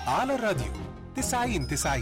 على الراديو 90 90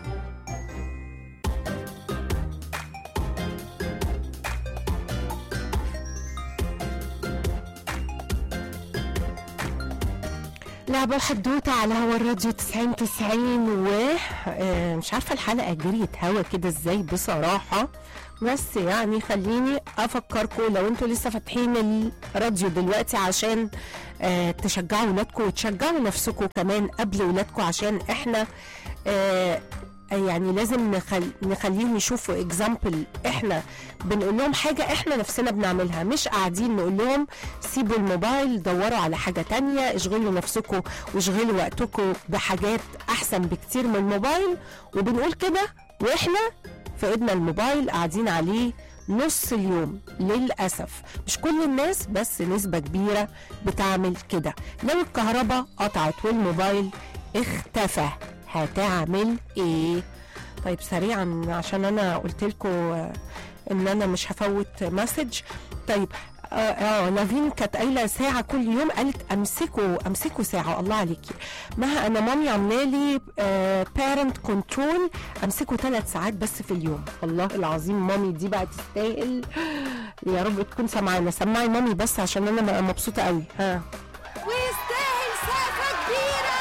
لعبة وحدوتة على هوا الراديو 90 90 و آه، مش عارفة الحلقة جريت هوا كده ازاي بصراحة بس يعني خليني افكركم لو انتوا لسه فاتحين الراديو دلوقتي عشان آه تشجعوا ولادكم وتشجعوا نفسكم كمان قبل ولادكم عشان احنا آه يعني لازم نخل... نخليهم يشوفوا اكزامبل احنا بنقول لهم حاجه احنا نفسنا بنعملها مش قاعدين نقول لهم سيبوا الموبايل دوروا على حاجه تانية اشغلوا نفسكم واشغلوا وقتكم بحاجات احسن بكتير من الموبايل وبنقول كده واحنا في ايدنا الموبايل قاعدين عليه نص اليوم للأسف مش كل الناس بس نسبة كبيرة بتعمل كده لو الكهرباء قطعت والموبايل اختفى هتعمل ايه طيب سريعا عشان انا قلت لكم ان انا مش هفوت مسج طيب اه آه، نافين كانت قايله ساعه كل يوم قالت امسكوا امسكوا ساعه الله عليكي مها انا مامي عامله لي بارنت كنترول امسكوا ثلاث ساعات بس في اليوم والله العظيم مامي دي بقى تستاهل يا رب تكون سامعانا سمعي مامي بس عشان انا بقى مبسوطه قوي ها ويستاهل سقفة كبيرة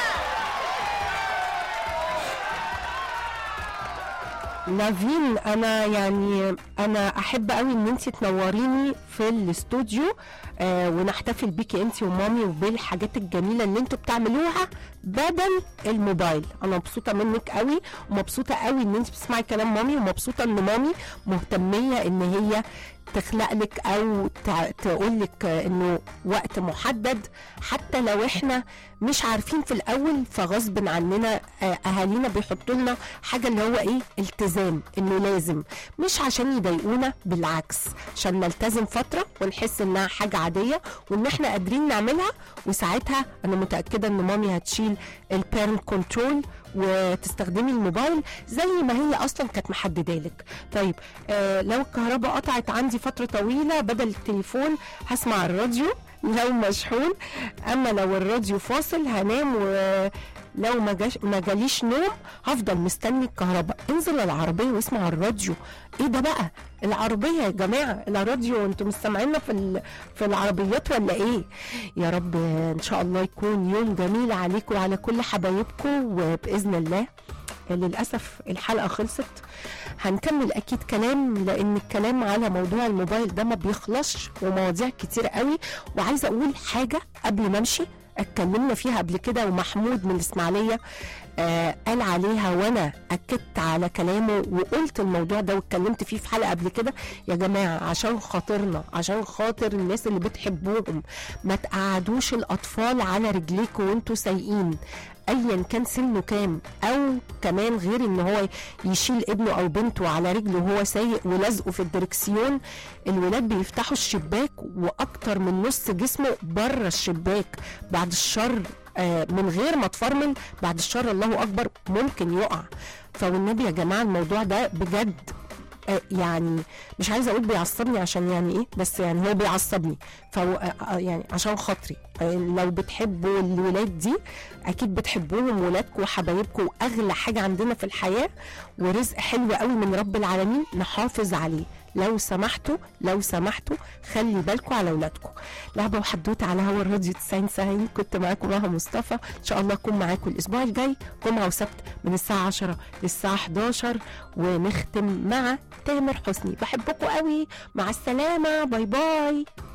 نافين انا يعني انا احب قوي ان انت تنوريني في الاستوديو آه ونحتفل بيكي انت ومامي وبالحاجات الجميله اللي انتوا بتعملوها بدل الموبايل انا مبسوطه منك قوي ومبسوطه قوي ان انت بتسمعي كلام مامي ومبسوطه ان مامي مهتميه ان هي تخلق لك او تقول لك انه وقت محدد حتى لو احنا مش عارفين في الاول فغصب عننا آه، اهالينا بيحطوا لنا حاجه اللي هو ايه التزام انه لازم مش عشان يضايقونا بالعكس عشان نلتزم فتره ونحس انها حاجه عاديه وان احنا قادرين نعملها وساعتها انا متاكده ان مامي هتشيل البيرنت كنترول وتستخدمي الموبايل زي ما هي اصلا كانت محدده لك طيب آه لو الكهرباء قطعت عندي فتره طويله بدل التليفون هسمع الراديو لو مشحون اما لو الراديو فاصل هنام و لو ما جاش ما جاليش نوم هفضل مستني الكهرباء انزل العربيه واسمع الراديو ايه ده بقى العربيه يا جماعه الراديو انتوا مستمعينا في ال- في العربيات ولا ايه يا رب ان شاء الله يكون يوم جميل عليكم وعلى كل حبايبكم وباذن الله للاسف الحلقه خلصت هنكمل اكيد كلام لان الكلام على موضوع الموبايل ده ما بيخلصش ومواضيع كتير قوي وعايزه اقول حاجه قبل ما امشي اتكلمنا فيها قبل كده ومحمود من الاسماعيليه آه قال عليها وانا اكدت على كلامه وقلت الموضوع ده واتكلمت فيه في حلقه قبل كده يا جماعه عشان خاطرنا عشان خاطر الناس اللي بتحبوهم ما تقعدوش الاطفال على رجليكم وانتوا سايقين ايا كان سنه كام او كمان غير ان هو يشيل ابنه او بنته على رجله وهو سايق ولازقه في الدركسيون الولاد بيفتحوا الشباك واكتر من نص جسمه بره الشباك بعد الشر آه، من غير ما تفرمل بعد الشر الله اكبر ممكن يقع فوالنبي يا جماعه الموضوع ده بجد آه، يعني مش عايزه اقول بيعصبني عشان يعني ايه بس يعني هو بيعصبني فهو آه، آه، يعني عشان خاطري آه، لو بتحبوا الولاد دي اكيد بتحبوهم ولادكم وحبايبكم واغلى حاجه عندنا في الحياه ورزق حلو قوي من رب العالمين نحافظ عليه لو سمحتوا لو سمحتوا خلي بالكم على اولادكم لعبه وحدوته على هوا الراديو 90 90 كنت معاكم مها مصطفى ان شاء الله اكون معاكم الاسبوع الجاي جمعه وسبت من الساعه 10 للساعه 11 ونختم مع تامر حسني بحبكم قوي مع السلامه باي باي